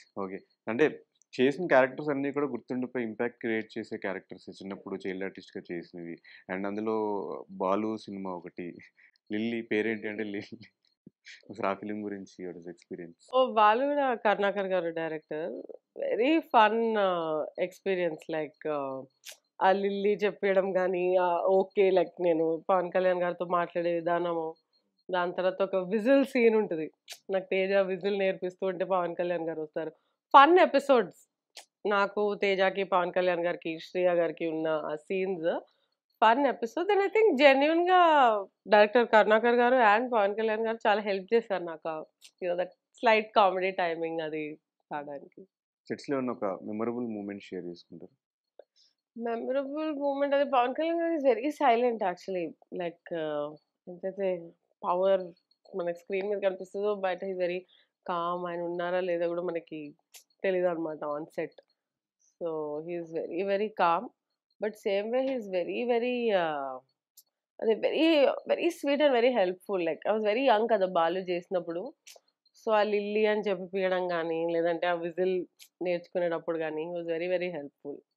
Okay. అంటే చేసిన characters అన్నీ కూడా గుర్తుండిపోయి ఇంపాక్ట్ క్రియేట్ చేసే క్యారెక్టర్స్ చిన్నప్పుడు చైల్డ్ ఆర్టిస్ట్‌గా చేసినవి. అండ్ అందులో 'బాలు' సినిమా ఒకటి. 'లిల్లీ' పేరేంటి అంటే లిల్లీ. అసలు ఆ ఫిల్మ్ గురించి వాట్ ఈస్ ఎక్స్‌పీరియన్స్? ఓహ్! వాళ్ళు కూడా కరుణాకర్ గారు director. Very fun experience like ఆ 'లిల్లీ' చెప్పియడం గానీ, ఆహ్, ఓకే. లైక్ నేను పవన్ కళ్యాణ్ గారితో మాట్లాడే విధానము, దాని తర్వాత ఒక విజిల్ సీన్ ఉంటది. నాకు తేజ విజిల్ నేర్పిస్తూ ఉంటే పవన్ కళ్యాణ్ గారు వస్తారు. Fun episodes. నాకు, తేజకి, పవన్ కళ్యాణ్ గారికి, శ్రియ గారికి ఉన్న ఆ scenes fun episodes and I think జెన్యూన్‌గా డైరెక్టర్ కరుణాకర్ గారు అండ్ పవన్ కళ్యాణ్ గారు చాలా హెల్ప్ చేశారు నాకు ఆ you know that slight comedy timing అది రావడానికి. సెట్స్‌లో ఏమన్నా ఒక మెమరబుల్ మూమెంట్ షేర్ చేసుకుంటారా? మెమరబుల్ మూమెంట్ అది పవన్ కళ్యాణ్ గారు is very silent actually. Like ఎంతైతే పవర్ మనకి స్క్రీన్ మీద కనిపిస్తదో బయట ఈస్ వెరీ కామ్. ఆయన ఉన్నారా లేదా కూడా మనకి తెలీదనమాట on set. So, he is very very calm. But same way he is very very ah, అదే very very sweet and very helpful. Like I was very young కదా! 'బాలు' చేసినప్పుడు. సో, ఆ 'లిల్లీ' అని చెప్పిపియడం గానీ, లేదంటే ఆ విజిల్ నేర్చుకునేటప్పుడు గానీ, he was very very helpful.